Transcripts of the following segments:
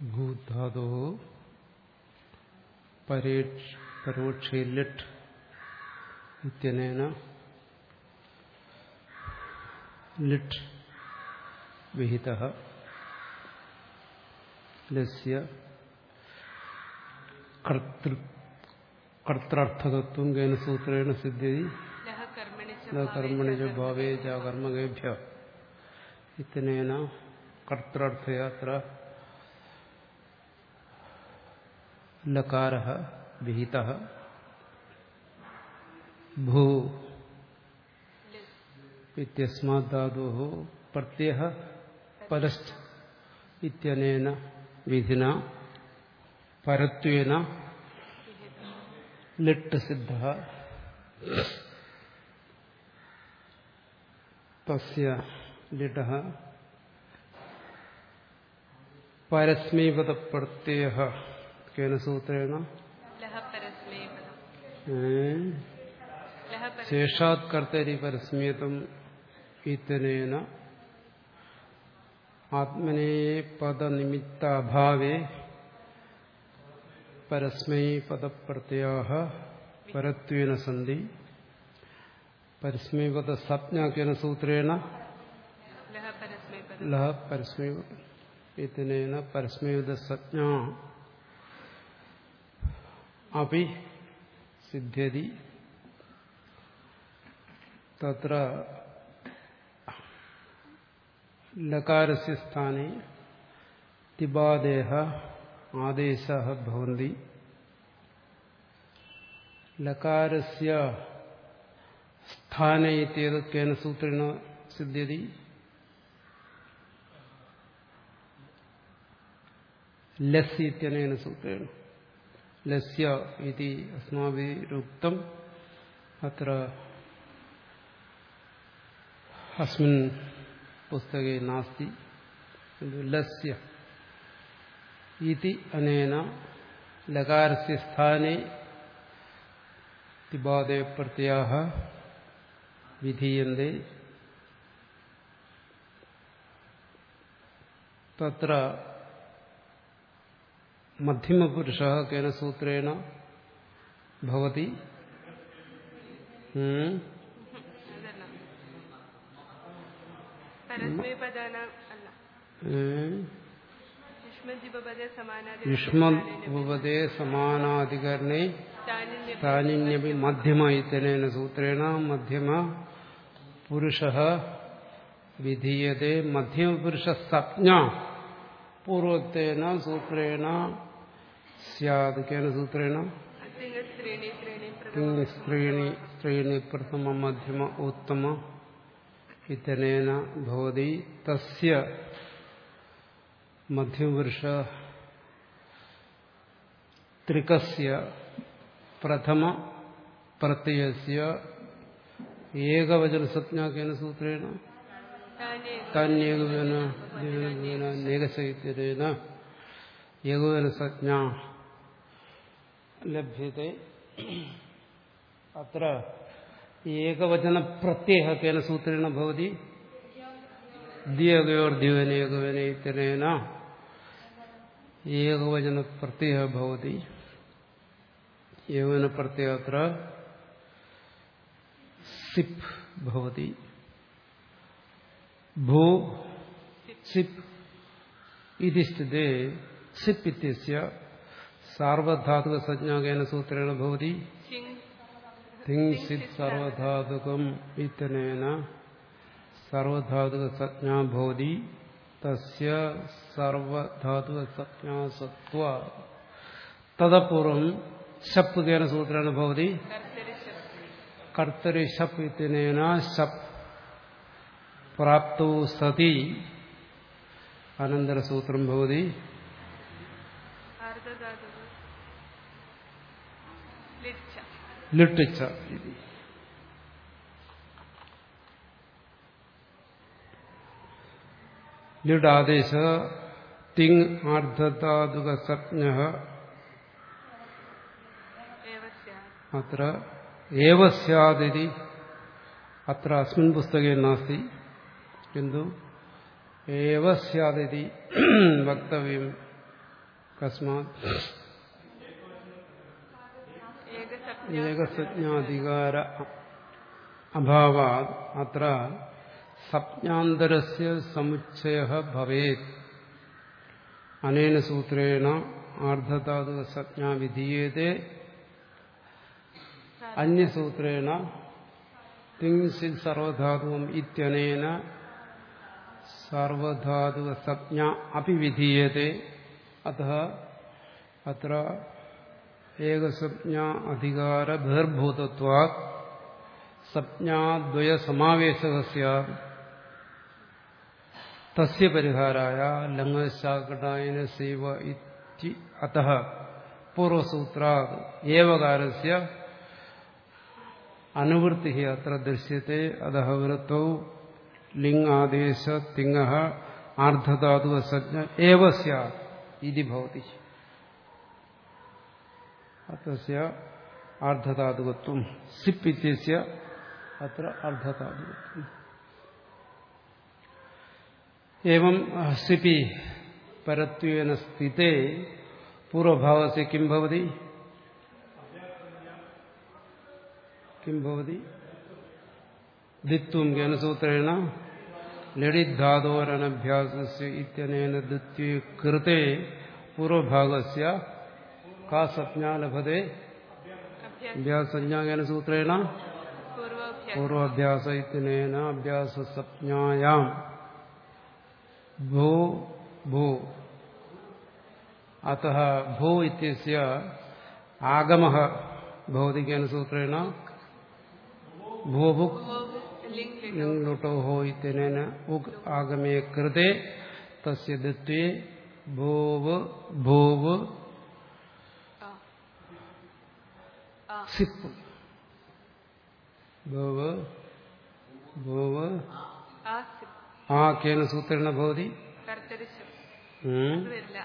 ഭൂധാതോ പരേക്ഷ പരോക്ഷേ ലിട്ട് ഇത്യനേന ലിട്ട് വിഹിത ലസ്യ കർത്തൃ കർത്തർത്ഥകത്വം കേന സൂത്രേണ സിദ്ധ്യതി ലഹ കർമ്മണി ച ന കർമ്മണി ച ഭാവേ ച കർമ്മകേഭ്യ ഇത്തനേന കർത്തർത്ഥയാത്ര ലകാര വിഹിത ഭൂ ഇത്യസ്മാത് ധാതു പ്രത്യയ പരസ്ഥ ഇത്യനേന വിധിന പരത്വേന ലിട്ട് സിദ്ധ തസ്യ ലിട പരസ്മീപത പ്രത്യയ കേന സൂത്രേണ ലഹ പരസ്മൈ പദം ഏ? ലഹ പര ശേഷാത് കർത്തരി പരസ്മീതം ഇത്തനേന ആത്മനേ പദനിമിത്താഭാവേ പരസ്മൈ പദപ്രത്യാ പരത്വേന സന്ധി പരസ്മൈപദ സംജ്ഞാക്കേന സൂത്രേണ ലഹ പരസ്മൈ പദം ലഹ പരസ്മൈവ ഇത്തനേന പരസ്മൈവദ സംജ്ഞ അപി സിദ്ധ്യതി തത്ര ലകാരസ്യ സ്ഥാനെ തിബാദേഹ ആദേശ ഭവന്തി ലകാരസ്യ സ്ഥാനെ ഇത്യേതത് കേന സൂത്രേണ സിദ്ധ്യതി ലസ് ഇത്യനേന സൂത്രേണ ലസ്യ ഇതി അസ്മാഭിരുക്തം അത്ര അസ്മിൻ പുസ്തകേ നാസ്തി കിന്തു ലസ്യ ഇതി അനേന ലകാരസ്യ സ്ഥാനെ തിബാദേ പ്രത്യാഹ വിധീയന്തെ തത്ര മധ്യമപുരുഷ കേന സൂത്രേണ ഭവതി ഉം. അതല്ല പരസ്മൈ പദാന അല്ല ഏ? യുഷ്മദ്വിപദേ സമാനാദി യുഷ്മദ്ഭുവതേ സമാനാധികരണേ താനിന്യ താനിന്യപി മധ്യമ ഇത്തനേന സൂത്രേണ മധ്യമ പുരുഷ വിധീയത്തെ മധ്യമപുരുഷ സജ്ഞ പൂർവത്തേന സൂത്രേണ സ്യാത് കേന സൂത്രേണ അത്തിങ്ങ സ്ത്രീണി സ്ത്രീണി കിങ് സ്ത്രീണി സ്ത്രീണി പ്രഥമ മധ്യമ ഉത്തമ ഇത്തനേന ഭവതി തസ്യ മധ്യമപുരുഷ ത്രികസ്യ പ്രഥമ പ്രത്യയസ്യ ഏകവചനസജ്ഞാക്കേന സൂത്രേണ താന്യേകവേന നേകശൈത്യതേന ഏകവചനസജ്ഞ ലഭ്യത്തെ അത്ര ഏകവചന പ്രത്യയ കേന സൂത്രേണ ഭവതി ദ്വിയകയോർദ്യുവനേകവന ഇത്യനേന ഏകവചന പ്രത്യയ ഭവതി ഏകവചന പ്രത്യയ അത്ര സിപ്പ് ഭവതി ഭൂ സിപ്പ് ഇതി സ്ഥിതേ സിപ്പ് ഇത്യസ്യ സാർവധാതുക സംജ്ഞാകേന സൂത്രേണ ഭവതി ചിങ് തിങ്സിത് സർവധാതുകം ഇത്തനേന സർവധാതുക സംജ്ഞാ ഭവതി തസ്യ സർവധാതുക സംജ്ഞാ സത്വ തദപൂർവം ശപ്പ് കേന സൂത്രേണ ഭവതി കർത്തരി ശബ്ദി കർത്തരി ശപ്പ് ഇത്യനേന ശപ്പ് പ്രാപ്തൗ സതി അനന്തരസൂത്രം ഭവതി ആർദ്രധാതു ലിച്ച ലിട്ടിച്ച ഇതി ലിഡാദേശ തിങ് ആർദ്ധധാതുക സംജ്ഞ ഏവ സ്യാത് അത്ര ഏവ സ്യാദിതി അത്ര അസ്മിൻ പുസ്തകേ നാസ്തി കിന്തു ഏവ സ്യാദിതി വക്തവ്യം കസ്മാത് ഏകസപ്ന ഏകസജ്ഞാധികാര അഭാവാത് അത്ര സപ്ഞാന്തരസ്യ സമുച്ചയ ഭവേത് അനേന സൂത്രേണ ആർദ്ധധാതുക സജ്ഞാ വിധീയത്തെ അന്യസൂത്രേണ തിങ്സിൽ സർവധാതുവം ഇത്യനേന സർവധാതുക സജ്ഞ അപി വിധീയത്തെ അത അത്ര ഏകസജ്ഞ അധികാര ബഹിർഭൂതത്വാ സജ്ഞാദ്വയ സമാവേശ തസ്യ പരിഹാരായ ലംഘശാകടായന സേവ ഇതി അത പൂർവസൂത്രാത് ഏവകാരസ്യ അനുവൃത്തി അത്ര ദൃശ്യത്തെ അത വൃത്തൗ ലിംഗ് ആദേശ തിങ്ങ ആർദ്ധധാതുക സജ്ഞ ഏവ സ്യാത് ഇതി ഭവതി തസ്യ ആർദ്ധധാതുകത്വം സിപ്പ് ഇത്യസ്യ അത്ര അർദ്ധധാതുകത്വം एवं सिपि परत्वेन स्थिते पूर्वभावस्य किं भवति किं भवति द्वित्वं केन सूत्रेण लडिद्धादोरनभ्यासस्य इत्यनेन द्वित्वे कृते पूर्वभागस्य का संज्ञा लभते അഭ്യാസ अभ्याससंज्ञा केन सूत्रेण പൂർവാഭ്യാസ पूर्वाभ्यास इत्यनेन अभ्याससंज्ञायाम् भो भो अतः भो इत्यस्य आगमः भवति केन सूत्रेण भोभुक् ലിംഗ് लुटोः इत्यनेन उक् आगमे कृते तस्य द्वित्वे भोव भोव ആ ആ सिप् भोव भोव ആ സിപ്പ് आ केन सूत्रेण भवति കർത്തരിശം हम्म? അത് വരില്ല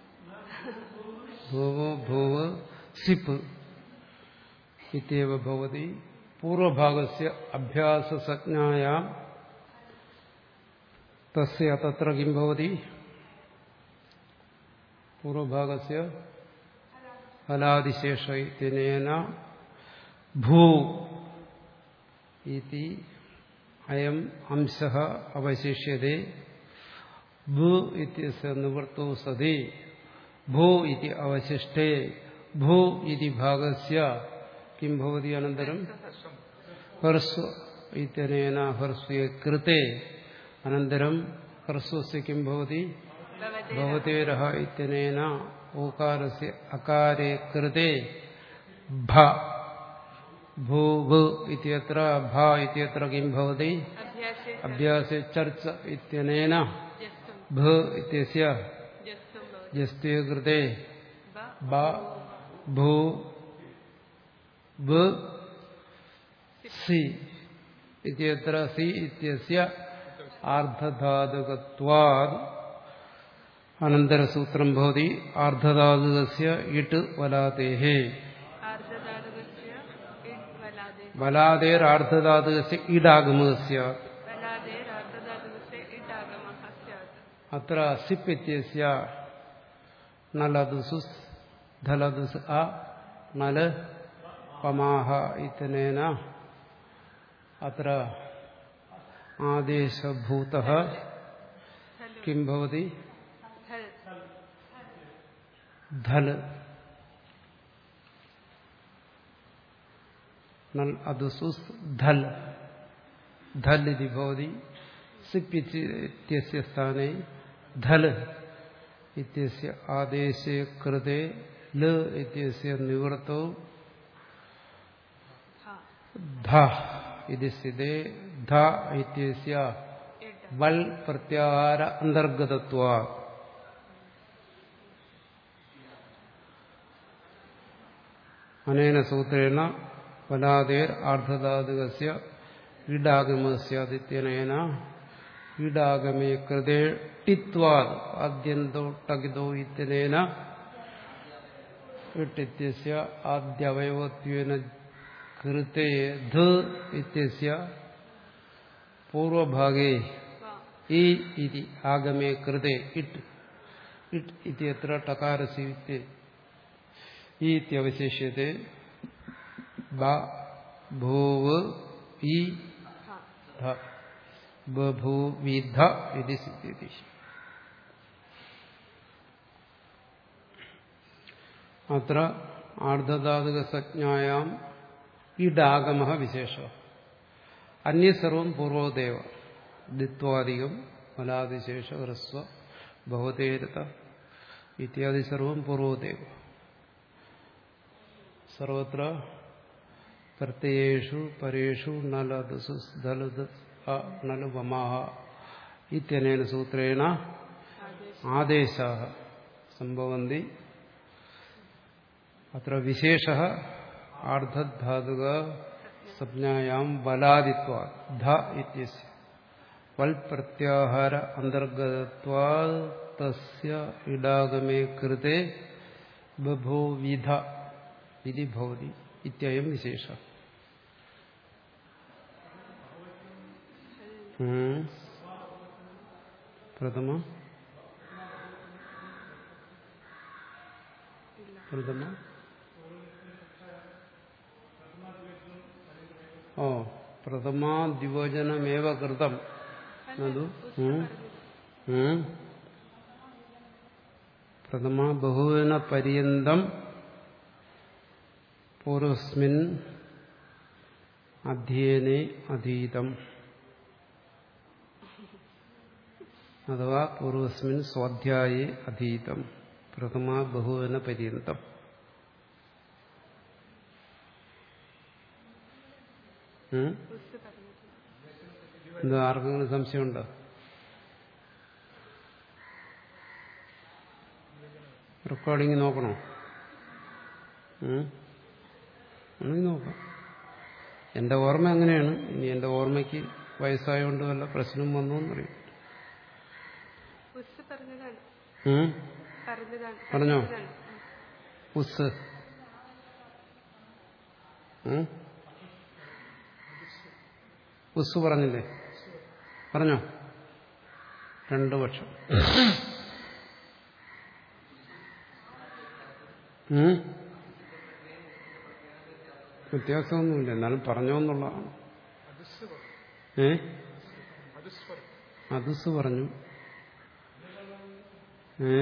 भुव भुव सिप् इत्येव भवति पूर्वभागस्य अभ्याससंज्ञायां तस्य तत्र किं भवति पूर्वभागस्य फलादिशेष इत्यनेन भू इति अयम् अंशः अवशिष्यते भू इत्यस्य निवृत्तौ सति भू इति अवशिष्टे भू इति भागस्य किं भवति अनन्तरं हर्स्व इत्यनेन हर्स्वे कृते अनन्तरं हर्स्वस्य किं भवति ഭവതി भवतेरः इत्यनेन ओकारस्य अकारे कृते भ भू भू इत्यत्र भ इत्यत्र किं भवति അഭ്യാസേ अभ्यासे चर्च इत्यनेन ജസ്തും भ इत्यस्य ജസ്തും ഭവതി जस्ते कृते ബ ब भू ब सि इत्यत्र सि इत्यस्य आर्धधातुकत्वात् अनन्तरसूत्रं भवति आर्धधातुकस्य इट् वलातेः ആർദ്രധാതുകസ്യ ഇഡ് വലാദേ वलादेरार्धधातुकस्य इडागमः स्यात् വലാദേരാർദ്രധാതുകസ്യ ഇഡ് ആഗമഃ സ്യാത് अत्र सिप् इत्यस्य नलदुसुस् धलदुस् अ नल पमाह इत्यनेन अत्र आदेशभूतः किं भवति ധൽ धल नल् अदुसुस् धल धल इति भवति सिप् इत्यस्य स्थाने धल इत्यस्य आदेशे कृते ल इत्यस्य निवृत्तौ ഹ ध इति स्थिते ध इत्यस्य ഇഡ് वल् प्रत्याहार अन्तर्गतत्वात् अनेन सूत्रेण फलादेर् आर्धधातुकस्य ईडागमः स्यादित्यनेन ईडागमे कृते टित्वात् आद्यन्तौ टगितौ इत्यनेन इट् इत्यस्य आद्यवयवत्वेन कृते ध इत्यस्य पूर्वभागे വ इ इति आगमे कृते इट् ഇട് ഇത്യത്ര ടകാരസ്യ ഈ ഇത്യവശേഷ്യത്തെ ബ ഭൂവ് ഈ ധ ബഭൂവിധ ഇതി സിദ്ധ്യതി അത്ര ആർദ്ധധാതുകസജ്ഞായാം ഇഡാഗമ വിശേഷ അന്യസർവം പൂർവോദേവ ദിത്വാദികം ഫലാതിശേഷ ഹ്രസ്വ ഭവതേരത ഇത്യാദി സർവം പൂർവോദേവ സർവത്ര പ്രത്യയേഷു പരേഷു നലദസു ധലദ നലുപമാഹ ഇത്യനേന സൂത്രേണ ആദേശ സംഭവന്തി അത്ര വിശേഷ ആർദ്ധധാതുക സംജ്ഞായാം ബലാദിത്വ ധ ഇത്യസ്യ വൽ പ്രത്യാഹാര അന്തർഗതത്വാ തസ്യ ഇടാഗമേ കൃതേ ബഭൂവിധ ഇതി ഭവതി ഇത്യയം വിശേഷ ഉം. പ്രഥമ പ്രഥമ ഓ പ്രഥമാ ദ്വിവചനമേവ കൃതം നതു ഉം. ഉം. പ്രഥമ ബഹുവന പര്യന്തം പൂർവസ്മിൻ അധ്യയനെ അധീതം അഥവാ പൂർവസ്മിൻ സ്വാധ്യായേ അധീതം പ്രഥമ ബഹുവന പര്യന്തം ഉം? ഉസ് പറഞ്ഞിട്ടുണ്ട് എന്താ ആർക്കെങ്കിലും സംശയമുണ്ടോ റെക്കോർഡിങ് നോക്കണോ ഉം? ആണെങ്കിൽ നോക്കാം എന്റെ ഓർമ്മ അങ്ങനെയാണ് ഇനി എന്റെ ഓർമ്മയ്ക്ക് വയസ്സായതുകൊണ്ട് വല്ല പ്രശ്നം വന്നോ എന്നറിയും ഉസ് പറഞ്ഞതാണ് ഉം? പറഞ്ഞതാണ് പറഞ്ഞോ? പറഞ്ഞതാണ്. ഉം. ഉസ് ഉം? ഉസ് പറഞ്ഞില്ലേ പറഞ്ഞോ രണ്ടു പക്ഷം ഉം? വ്യത്യാസമൊന്നുമില്ല എന്നാലും പറഞ്ഞോ എന്നുള്ളതാണ് ഏ അതുസ് പറഞ്ഞു ഏ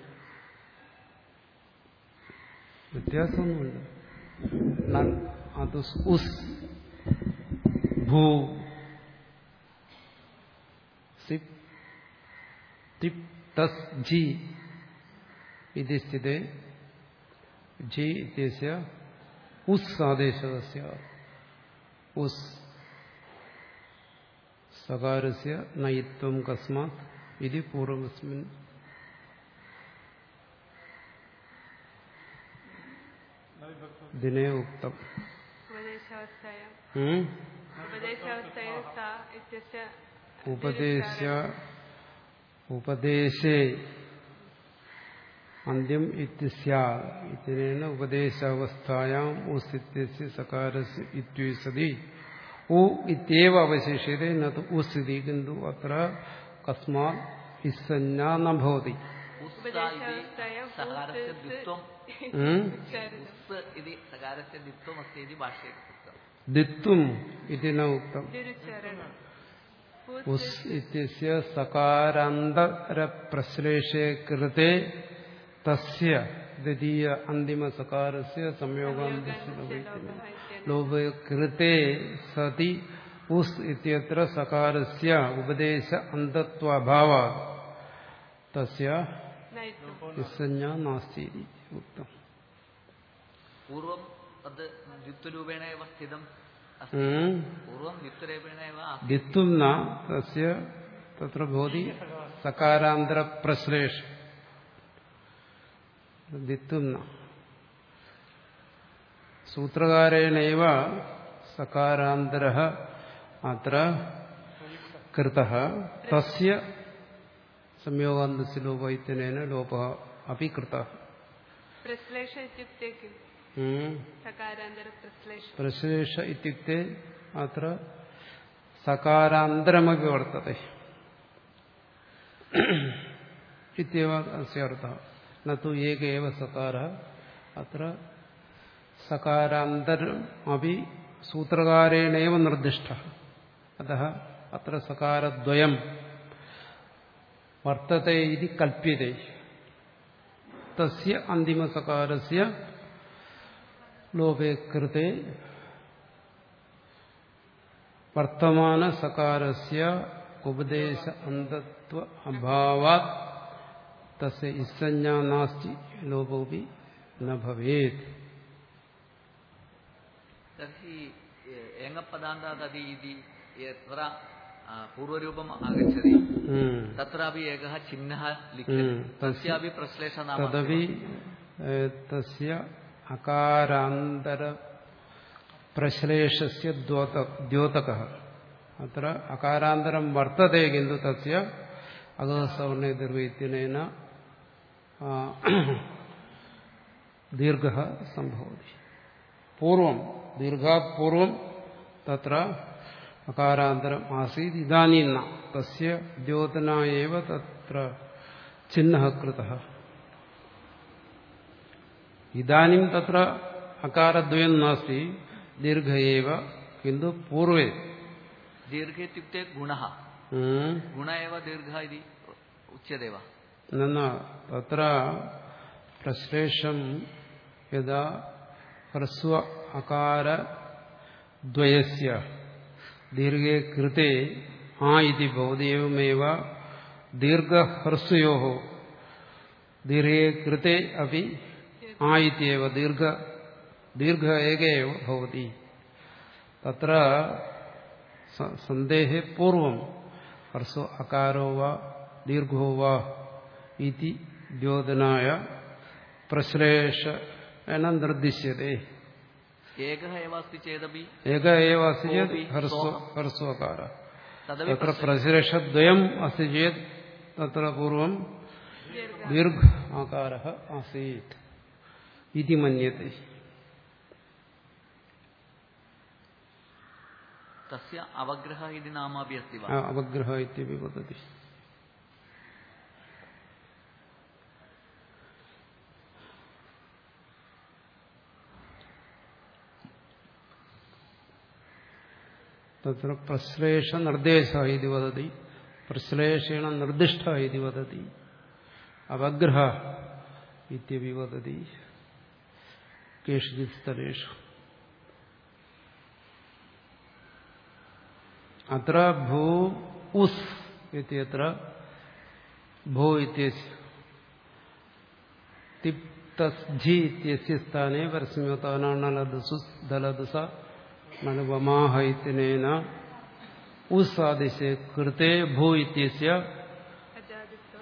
വ്യത്യാസമൊന്നുമില്ല എന്നാൽ അത് ഉസ് ഭൂ സിപ് തിപ് തസ് ജി ഇതി സ്ഥിതേ ജി ഇത്യസ്യ ഉസ് ആദേശകസ്യ ഉസ് സകാരസ്യ നയിത്വം കസ്മാത് ഇതി പൂർവസ്മിൻ ദിനേ ഉക്തം ഉപദേശാവസ്ഥയാം ഉം? ഉപദേശാവസ്ഥയാം സാ ഇത്യസ്യ ഉപദേശ ഉപദേശേ അന്ത്യം ഇത്യസ്യാ ഇതിനേന ഉപദേശാവസ്ഥായാം ഉസിത്യസ്യ സകാരസ്യ ഇത്യുസതി ഉ ഇത്യേവ അവശേഷ്യത്തെ നത് ഉസ്ഥിതി കിന്തു അത്ര കസ്മാത് ഇസ്സഞ്ജാ ന ഭവതി ഉപദേശാവസ്ഥയാം സകാരस्य ഉസ് द्वित्वम् ഉം? ഉച്ചാരണം. उस् इति सकारस्य द्वित्वमस्ति इति भाष्ये उक्तम् ദിത്വം ഇതി ന ഉക്തം ഇതൊരുച്ചാരണം ഉസ് ഇത്യസ്യ സകാരാന്തരപ്രശ്ലേഷേ കൃതേ തസ്യ ദ്വിതീയ അന്തിമ സകാരസ്യ സംയോഗാന്തസ്യ ലോപ കൃതേ സതി ഉസ് ഇത്യത്ര സകാരസ്യ ഉപദേശ അന്തത്വഭാവ തസ്യ നയിത്വം നിസ്സഞ്ജ നാസ്തി ഇതി ഉക്തം पूर्वं तद् द्वित्वरूपेण एव स्थितम् अस्ति ഉം. पूर्वं द्वित्वरूपेण एव आसीत् ദിത്വം ന തസ്യ തത്ര ഭവതി സകാരാന്തര പ്രശ്ലേഷ ദിത്വം ന സൂത്രകാരേണൈവ സകാരാന്തര അത്ര കൃത തസ്യ സംയോഗാന്തസ്യ ലോപ ഇത്യനേന ലോപ അപി കൃത പ്രശ്ലേഷ ഇത്യുക്തെ കിം ഉം. സകാരാന്തര പ്രശ്ലേഷ പ്രശ്ലേഷ ഇത്യുക്തെ അത്ര സകാരാന്തരമപി വർത്തത്തെ ഇത്യവ അസ്യ അർത്ഥ നു ഏക ഏവ സകാര അത്ര സകാരാന്തരം അപി സൂത്രകാരേണേവ നിർദ്ദിഷ്ട അത അത്ര സകാരദ്വയം വർത്തത്തെ ഇതി കൽപ്യത്തെ തസ്യ അന്തിമസകാരസ്യ ലോപേ കൃത്തെ വർത്തമാനസകാരസ്യ ഉപദേശ അന്തത്വ അഭാവാത് തസ്യ ഇസ്സഞ്ജാ നാസ്തി ലോപോപി ന ഭവേത് तर्हि एङ्गपदान्तादपि इति यत्र आ, पूर्वरूपम् आगच्छति ഉം. तत्रापि एकः चिह्नः ഉം. लिख्यते तस्य तस्यापि प्रश्लेषनाम തദപി ഏ, തസ്യ അകാരാന്തര പ്രശ്ലേഷസ്യ ദ്യോത- ദ്യോതകः അത്ര അകാരാന്തരം വർത്തത്തെ കിന്തു തസ്യ അഗസവർണേ ദീർഘ ദീർഘ സംഭവതി പൂർവം ദീർഘാത് പൂർവം തത്ര അകാരാന്തരം ആസീത് ഇതാനീം ന തസ്യ ദ്യോതന ഏവ തത്ര ചിഹ്ന കൃതഃ ഇതാനും തത്ര അകാരദ്വയം നാസ്തി ദീർഘ ഏവ കിന്തു പൂർവേ दीर्घे इत्युक्ते गुणः ഉം, गुण एव दीर्घः इति उच्यते वा നന്ന തത്ര പ്രശ്ലേഷം യഥാ ഹ്രസ്വ അകാര ദ്വയസ്യ ദീർഘേ കൃത്തെ ആ ഇതി ഭവതി എവമേവ ദീർഘഹ്രസ്വയോ ദീർഘേ കൃത്തെ അപ്പി ആ ഇത്യവ ദീർഘ ദീർഘ ഏക ഏവ ഭവതി തത്ര സ- സന്ദേഹേ പൂർവം ഹ്രസ്വ അകാരോ വാ ദീർഘോ വാ ഇതി ദ്യോതനായ പ്രശ്ലേഷന നിർദ്ദിശ്യത്തെ एकः एव अस्ति चेदपि ഏക ഏവ അസ്തി ചേത് कोऽपि ഹ്രസ്വ सोऽहं। ഹ്രസ്വകാര तदपि തത്ര प्रश्ले- പ്രശ്ലേഷദ്വയം അസ്തി ചേത് തത്ര പൂർവം ദീർഘ ആകാര ആസീത് ഇതി മന്യത്തെ तस्य अवग्रहः इति नाम अपि अस्ति वा ആ അവഗ്രഹ ഇത്യപി വദതി തത്ര പ്രശ്ലേഷ നിർദ്ദേശ ഇതി വദതി പ്രശ്ലേഷേണ നിർദ്ദിഷ്ട ഇതി വദതി അവഗ്രഹ ഇത്യപി വദതി കേഷിചിത് സ്ഥലേഷു അത്ര ഭൂ ഉസ് ഇത്യത്ര ഭൂ ഇത്യസ്യ തിപ്തസ്ജി ഇത്യസ്യ സ്ഥാനെ പരസ്മ്യോത്താനാണലദുസു ദലദുസ മനുപമാഹ ഇത്യനേന ഉസ് ആദിശേ കൃത്തെ ഭൂ ഇത്യസ്യ അജാദിത്വ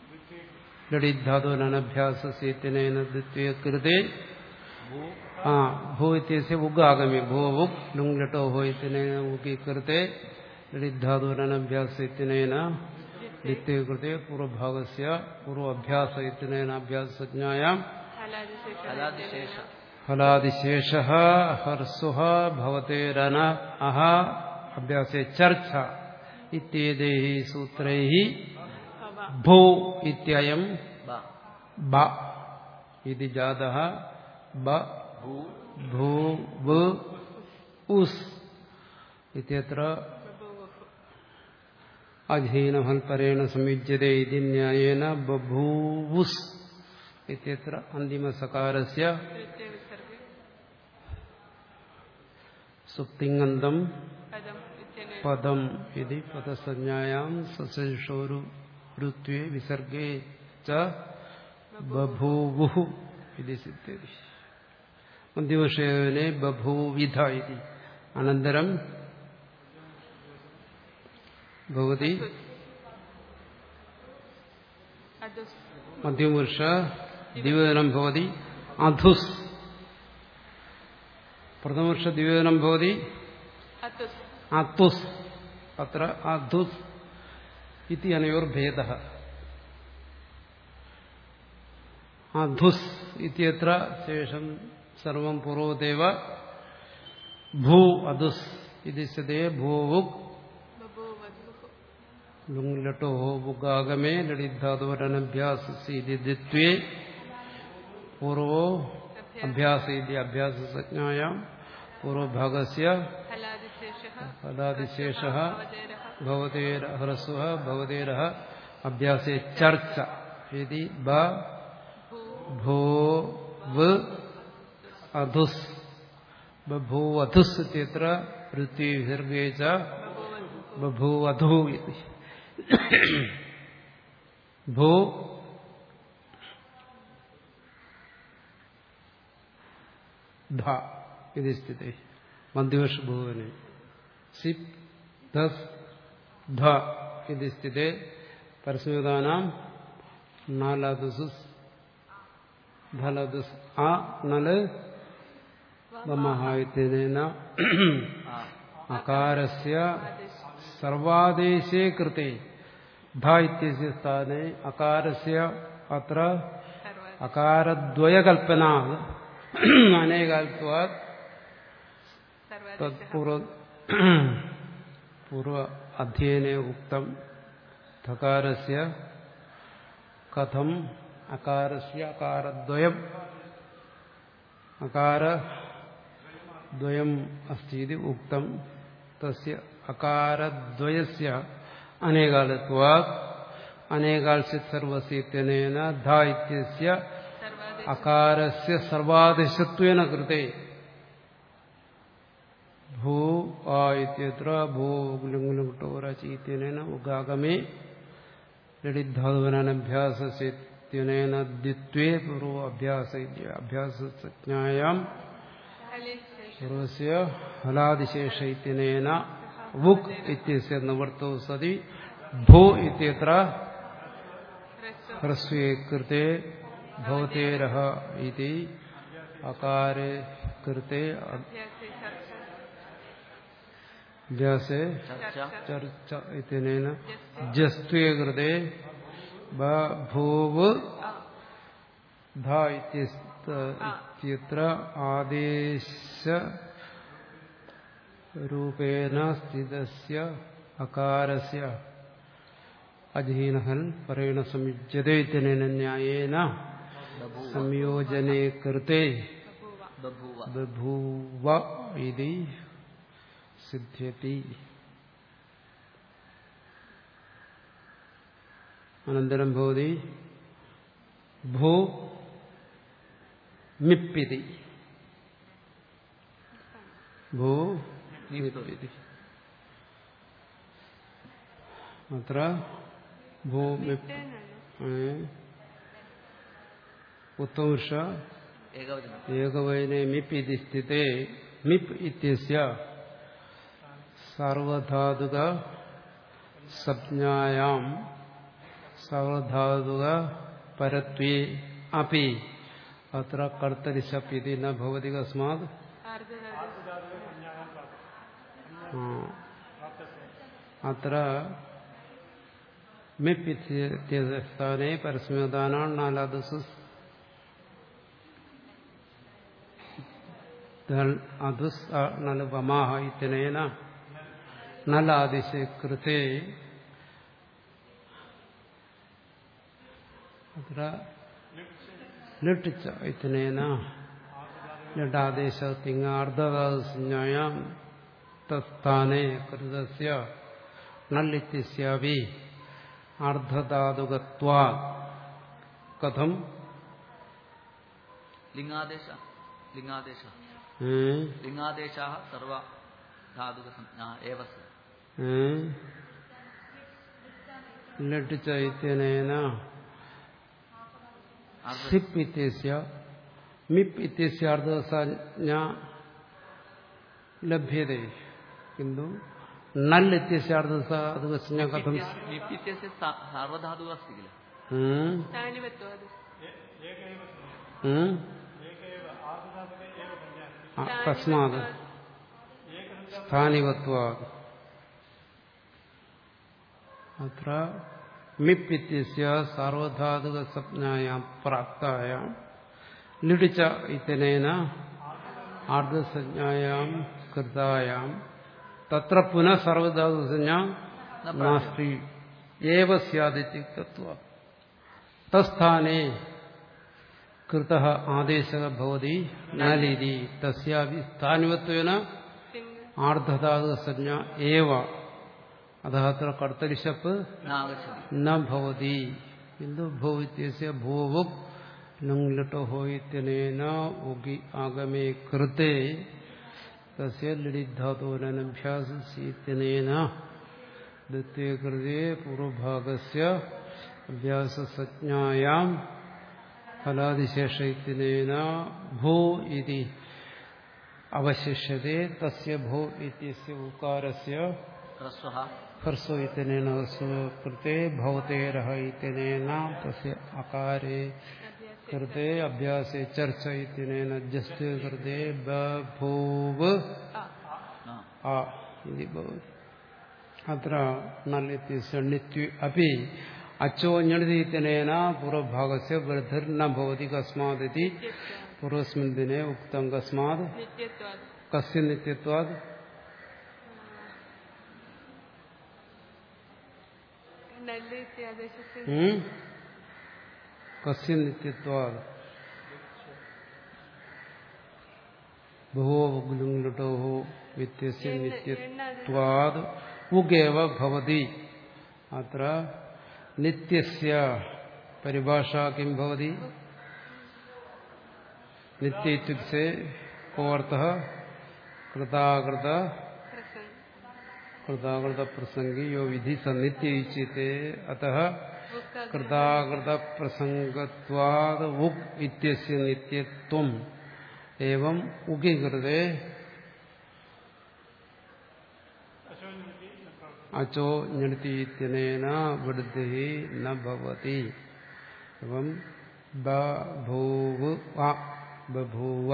ലളിധാതുരനഭ്യാസസ്യത്തിനേന ദ്വിത്വേ കൃത്തെ ആ ഭൂ ഇത്യസ്യ ഉഗ് ആഗമ്യ ഭൂ ഉഗ് ലുങ് ലട്ടോ ഭൂ ഇത്യനേന ഉഗി കൃത്തെ ലളിധാതുരനഭ്യാസത്തിനേന ദ്വിത്വേ കൃത്തെ പൂർവഭാഗസ്യ പൂർവാഭ്യാസ ഇത്യനേന അഭ്യാസജ്ഞായാം ഫലാദിശേഷ फलादिशेष ഫലാദിശേഷ ഹർസുഹ ഭവതേരന അഹ അഭ്യാസേ ചർച്ച ഇത്യേതൈ സൂത്രൈ ഭവ ഭൂ ഇത്യയം वा ബ ഇതി ജാതഃ ബ भू ഭൂ വ് ഉസ് ഇത്യത്ര അധീനഫൽപരേണ സംയുജ്യത്തെ ഇതി ന്യായേന ബഭൂവുസ് ഇത്യത്ര അന്തിമസകാരസ്യ തൃത്യ വിസർഗ സുപ്തിങ്ങന്തം പദം ഇത്യനേന പദം ഇതി പദസഞ്ജായാം സസേഷോരു ഋത്വേ വിസർഗേ ച ബഭൂവുഹു ഇതി സിദ്ധ്യതി മധ്യവിഷയനെ ബഭൂവിധ ഇതി അനന്തരം ഭവതി അദുസ് മധ്യപുരുഷ ദ്വിവേദനം ഭവതി അധുസ് പ്രഥമപുരുഷ ദ്വിവേദനം ഭവതി അതുസ് അത്തുസ് അത്ര അധുസ് ഇതി അനയോർഭേദ അധുസ് ഇത്യത്ര ശേഷം സർവം പൂർവദേവ ഭൂ അധുസ് ഇത് സ്ഥിതേ ഭൂവുക് ബഭൂവധുഃ ലുങ് ലട്ടോ ബുഗാഗമേ ലളിതാതുവരനഭ്യാസീതിത്വേ പൂർവോ അഭ്യാസ ഇതി അഭ്യാസസജ്ഞായാം പൂർവഭാഗസ്യ ഫലാദിശേഷः പദാതിശേഷः അവതേരः ഭവതേര ഹ്രസ്വ ഭവതേര അഭ്യാസേ ചർച്ച ഇതി ബ ഭൂ വ് അധുസ് ബഭൂവധുസ് ഇത്യത്ര വൃത്തി വിസർഗേ ച ബഭൂവധു ഇതി ഭൂ ധ ഇത് സ്ഥിതി മധ്യവർഷ ഭൂവന് സിപ് ദസ് ധ ഇത് സ്ഥിതി പരസ്മൃതാനാം നാലദുസ് ധലദുസ് ആ നല് വമഹായത്തിന ആ അകാരസ്യ സർവാദേശേ കൃത്തെ ധ ഇത്യസ്യ സ്ഥാനെ അകാരസ്യ അത്ര സർവ അകാരദ്വയകൽപ്പന അനേകാൽത്വാത് സർവാദിശः തത്പൂർവ പൂർവ അധ്യയനെ ഉക്തം ധകാരസ്യ കഥം അകാരസ്യ അകാരദ്വയം അകാരദ്വയം അസ്തി ഇതി ഉക്തം തസ്യ അകാരദ്വയസ്യ അനേകാലത്വാത് അനേകാൽസ്യത് സർവസ്യത്യനേന ധ ഇത്യസ്യ സർവാദിശ അകാരസ്യ സർവാദിശത്വേന കൃതേ ഭൂ ആ ഇത്യത്ര ഭൂ ലുങ്ലുട്ടോരചീത്യനേന ഉഗാഗമേ ലളിധാതുവനാഭ്യാസേത്യനേന ദ്വിത്വേ പൂർവ അഭ്യാസ അഭ്യാസജ്ഞായാം ഫലേശേഷ പൂർവസ്യ ഫലാദിശേഷ ഇത്യനേന വുക് ഇത്യസ്യ നിവർത്തോ സതി ഭൂ ഇത്യത്ര ഹ്രസ്വ ഹ്രസ്വേ കൃത്തെ ഭവതേരഹ ഇതി അകാരെ കൃത്തെ അഭ്യാസേ ചർച്ച അഭ്യാസേ ചർച്ച ചർച്ച ഇത്യനേന ജസ്ത്വേ കൃത്തെ ബഭൂവ് ധ ഇത്യസ്ത- ഇത്യത്ര ആദേശ രൂപേണ സ്ഥിതസ്യ അകാരസ്യ അധീനഹൽ പരേണ സംയുജ്യതേ ഇത്യനേന ന്യായേന ബഭൂവ സംയോജനെ കൃത്തെ ബഭൂവ ബഭൂവ ഇതി സിദ്ധ്യതി അനന്തരം ഭവതി ഭൂ മിപ്പിതി ഭൂ മിപ്പിതി അത്ര ഭൂ മിപ്പ് ഉത്തമർഷ ഏകവചനം ഏകവൈനെ മിപ്പ് ഇതി സ്ഥിതേ മിപ്പ് ഇത്യസ്യ സാർവധാതുക സംജ്ഞായാം സാർവധാതുക പരത്വേ അപി അത്ര കർത്തരി ശപ് ഇതി ന ഭവതി കസ്മാത് ആർദ്രധാതു ആ. അത്ര മിപ്പ് ഇത്യസ്യ സ്ഥാനെ പരസ്മൃതാനാണ് നാലാദസ് അധുസ് നല വമാഹ ഇത്യനേന നലാദിശെ കൃത്തെ അത്ര ലിട്ട് ച ഇത്യനേന ലഡാദേശ തിങ്ങാർദ്ധദാസഞ്ജായാം തസ്ഥാനെ കൃതസ്യ നല്ലിത്യസ്യാപി അർദ്ധധാതുകത്വാ കഥം ലിംഗാദേശ ലിംഗാദേശ ഏ? ലിംഗാദേശാ സർവ ധാതുക സംജ്ഞാ ഏവ സ. ഏ? ലട്ട് ച ഇത്യനേന അർദ്ധ- സിപ്പ് ഇത്യസ്യ മിപ്പ് ഇത്യസ്യ അർദ്ധസഞ്ജ ലഭ്യത്തെ കിന്തു നൽ ഇത്യസ്യ അർദ്ധസാധുകസഞ്ജ കഥം വിപ്പ് ഇത്യस्य സ- സാർവധാതുക अस्ति किल ഉം? സ്ഥാനിവത്വാദ് ഉം? ആ, തസ്മാത് സ്ഥാനിവത്വാ അത്ര മിപ്പ് ഇത്യസ്യ സാർവധാതുക സംജ്ഞായാം പ്രാപ്തായാം ലിടിച്ച ഇത്യനേന ആർദ്ധസഞ്ജായാം കൃതായാം തത്ര പുനഃ സർവധാതുസഞ്ജ നാസ്തി ഏവ സ്യാദിത്യുക്തത്വ തസ്ഥാനെ കൃത ആദേശക ഭവതി നാലിരി തസ്യാപി സ്ഥാനിവത്വേന തിങ് ആർദ്ധതാസഞ്ജ ഏവ അതः अत्र कर्तरिशप् नागच्छति न भवति किन्तु भो इत्यस्य भूवुक् लुङ्लटो हो इत्यनेन उगि आगमे कृते तस्य लिडिधातोरनभ्यास इत्यनेन द्वितीय कृते पूर्वभागस्य अभ्याससज्ञायां फलादिशेष इत्यनेन भू इति अवशिष्यते तस्य भो इत्यस्य उकारस्य ह्रस्वः हर्षो इत्यनेन हर्षो कृते भवतेरः इत्यनेन तस्य अकारे कृते अभ्यासे चर्च इत्यनेन जस्य कृते बभूव न आ इति भवति अत्र नल् इत्यस्य णित्वे अपि अचो ञणिति इत्यनेन पूर्वभागस्य वृद्धिर्न भवति कस्मादिति पूर्वस्मिन् दिने उक्तं कस्मात् नित्यत्वात् कस्य नित्यत्वात् नल्लि इत्यादेशस्य हम्म? कस्य नित्यत्वात् भुवो गुलुङ्लुटोः इत्यस्य एण्- नित्यत्वात् उगेव भवति अत्र नित्यस्य परिभाषा किं भवति नित्य इत्युक्ते को अर्थः कृताकृत प्रसङ्ग कृताकृतप्रसङ्गी यो विधि स नित्य उच्यते अतः उक्ता कृताकृतप्रसङ्गत्वाद् उक् इत्यस्य नित्यत्वम् एवम् उकि कृते अचो ञणति इत्यनेन वृद्धिः न भवति एवं बभूव वा बभूव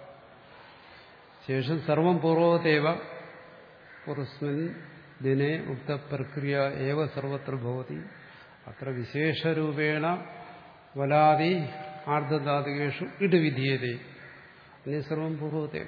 ശേഷം സർവം പൂർവതേവ പുറസ്മിൻ ദിനെ ഉക്തപ്രക്രിയ ഏവ സർവത്ര ഭവതി അത്ര വിശേഷരൂപേണ വലാതി ആർദ്ധധാതുകേഷു ഇട് വിധീയതേ ഇനി സർവം പൂർവതേവ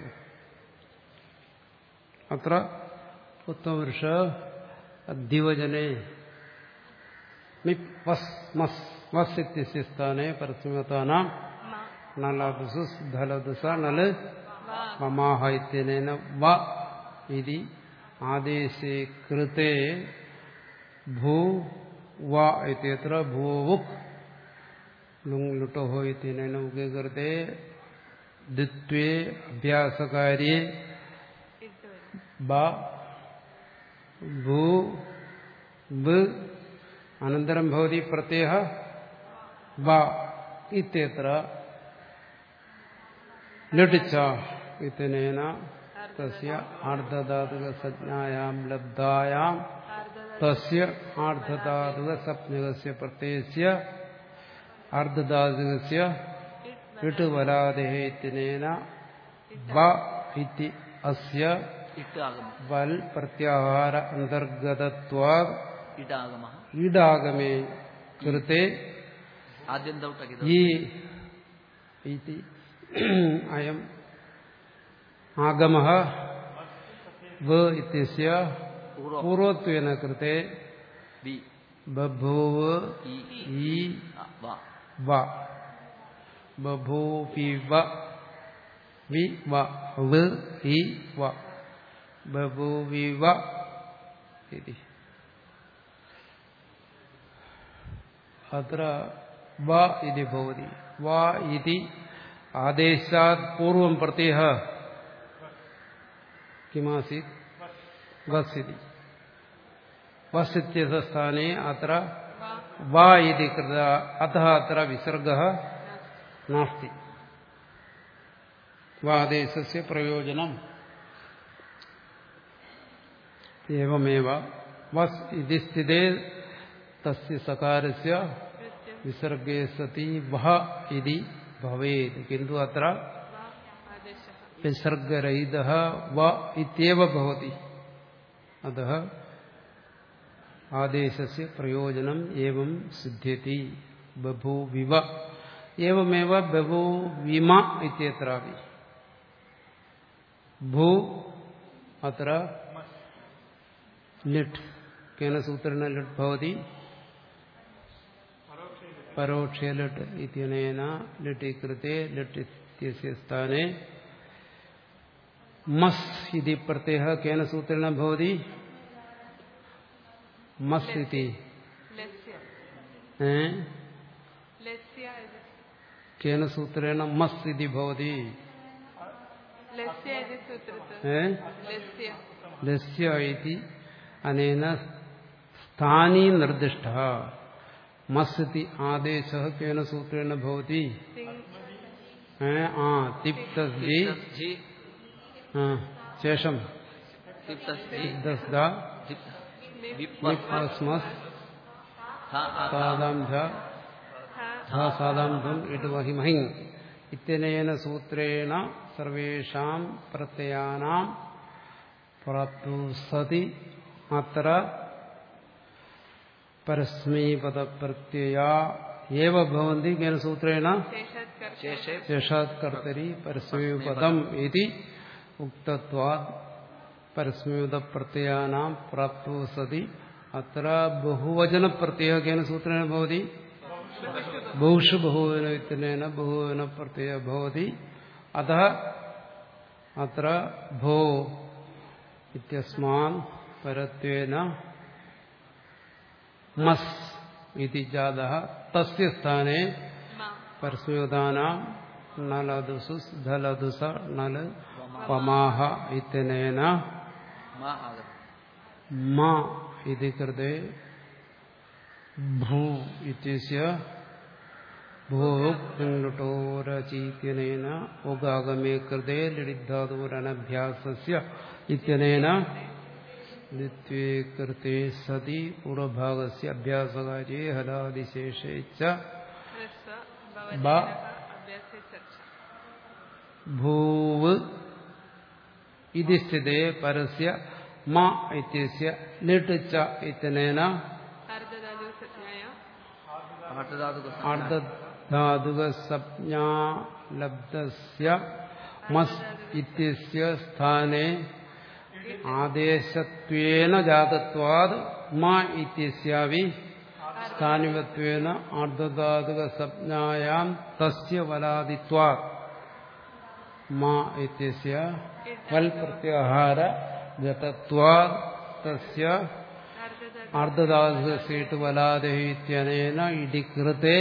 അത്ര ഉത്തമപുരുഷ അദ്യവജനെ മിപ് വസ് മസ് വസ് ഇത്യസ്യ സ്ഥാനെ പരസ്മത്താനാം मा നലദുസു ധലദുസ നല് वा മമാഹ ഇത്യനേന വ ഇതി ആദേശേ കൃതേ ഭൂ വ ഇത്യത്ര ഭൂവുക് ലുങ് ലുട്ടോ ഇത്യനേന ഉകേ കൃതേ ദ്വിത്വേ അഭ്യാസകാര്യേ इति वदति ബ ഭൂ ബ് അനന്തരം ഭവതി പ്രത്യയ ബ ഇത്യത്ര ലടിച്ച ഇത്യനേന തസ്യ ആർദ്ധധാതുകസജ്ഞായാം ലബ്ധായാം തസ്യ ആർദ്ധധാതുകസപ്ഞകസ്യ പ്രത്യയസ്യ ആർദ്ധധാതുകസ്യ ഇട്ട് വലാദേഹ ഇത്യനേന വ ഇതി അസ്യ इट् आगमः വൽ പ്രത്യാഹാര അന്തർഗതത്വാ इडागमः ഈടാഗമേ കൃത്തെ आद्यन्तौ टकित ഈ ഇതി അയം ആഗമ വ ഇത്യസ്യ पूर्वं പൂർവത്വേന കൃത്തെ वि ബഭൂവ് इ ഈ अ, वा വ ബഭൂവി വ വി വ വ് ഈ വ ബഭൂവി വ ഇതി അത്ര വ ഇതി ഭവതി വ ഇതി ആദേശാത് പൂർവം പ്രത്യയഃ കിമാസീത് വസ് ഇതി വസ് ഇത്യस्य സ്ഥാനെ അത്ര वा വ ഇതി കൃത അतः അത്ര വിസർഗः നാസ്തി വാദേശസ്യ പ്രയോജനം एवमेव वस् इति स्थिते तस्य सकारस्य प्रत्यय विसर्गे सति वः इति भवेत् किन्तु अत्र वा आदेशः विसर्गरहितः व इत्येव भवति अतः आदेशस्य प्रयोजनम् एवं सिद्ध्यति बभूविव एवमेव बभूविम इत्यत्रापि भू अत्र लिट् केन सूत्रेण लिट् भवति പരോക്ഷ ലട്ട് ഇത്യനേന ലട്ടീകൃത്തെ ലട്ടിത്യസ്യ സ്ഥാനെ മസ് ഇതി പ്രത്യയ കേന സൂത്രേണ ഭവതി മസ് ഇതി ലസ്യ ഏ ലസ്യ ഇത് കേന സൂത്രേണ മസ് ഇതി ഭവതി ലസ്യ ഇത് സൂത്രത്ത് ഏ ലസ്യ ലസ്യ ഇതി അനേന സ്ഥാനീ നിർദ്ദിഷ്ട മസ് ഇതി ആദേശ കേന സൂത്രേണ ഭവതി തിങ് ഏ ആ തിപ്തസ്തി ജി ആ ശേഷം തിപ്തസ്തി തിപ്തസ്ത വിപ്വസ്മ വിപ്രസ്മസ് ധ ആ സാദാം ധ ഹ ധ സാദാം ധം ഇട് മഹിമഹി ഇത്യനേന സൂത്രേണ സർവേഷാം പ്രത്യയാനാം പ്രാപ്തു സതി അത്ര പരസ്മൈപദ പ്രത്യയ ഏവ ഭവന്തി കേന സൂത്രേണ ശേഷാത് കർത്ത ശേഷേ ശേഷാത് കർത്തരി പരസ്മൈപദം ഇതി ഉക്തത്വാത് പരസ്മൈപദ പ്രത്യയാനാം പ്രാപ്തു സതി അത്ര ബഹുവചന പ്രത്യയ കേന സൂത്രേണ ഭവതി ബഹുഷു ബഹുവന ഇത്യനേന ബഹുവന പ്രത്യയ ഭവതി അത അത്ര ഭോ ഇത്യസ്മാൻ പരത്വേന മസ് ഇതി ജാത തസ്യ സ്ഥാനെ മ പരസ്മയോദാനാം നലദുസുസ് ധലദുസ നല് പമാഹ ഇത്യനേന മ ആഗതം മ ഇതി കൃതേ ഭൂ ഇത്യസ്യ ഭൂലുട്ടോരചീത്യനേന ഉഗാഗമേ കൃതേ ലിഡിധാതുരനഭ്യാസസ്യ ഇത്യനേന ലിത്വേ കൃതേ സതി പൂർവഭാഗസ്യ അഭ്യാസകാര്യേ ഹലാദിശേഷേ ച ഹ്രസ്വ ബ. ഭവനഃ അഭ്യാസേ ചർച്ച ഭൂവ് ഇതി സ്ഥിതേ പരസ്യ മ ഇത്യസ്യ ലിട്ട് ച ഇത്യനേന അർദ്ധധാതു സജ്ഞായ ആർദ്ധധാതുക അർദ്ധധാതുകസജ്ഞാലബ്ധസ്യ മസ് ഇത്യസ്യ സ്ഥാനെ ആദേശത്വേന ജാതത്വാത് മ ഇത്യസ്യാവി സ്ഥാനികത്വേന അർദ്ധധാതുകസജ്ഞായാം തസ്യ വലാദിത്വാത് മ ഇത്യസ്യ വൽ പ്രത്യാഹാര ഗതത്വാത് തസ്യ അർദ്ധധാതു അർദ്ധധാതുസീട്ട് വലാദേ ഇത്യനേന ഇടികൃത്തെ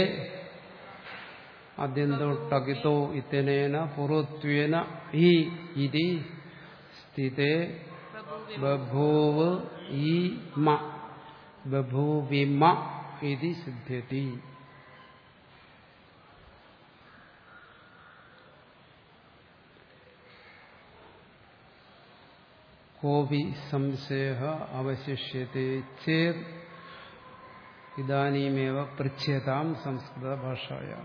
അദ്യന്തോട്ടകിതോ ഇത്യനേന പൂർവത്വേന ഈ ഇതി സ്ഥിതേ ബഭൂവ് ഈ മ ബഭൂവിമ ഇതി സിദ്ധ്യതി കോപി സംശയ അവശിഷ്യത്തെ ചേത് ഇതാനീമേവ പൃച്ഛ്യതാം സംസ്കൃത ഭാഷായാം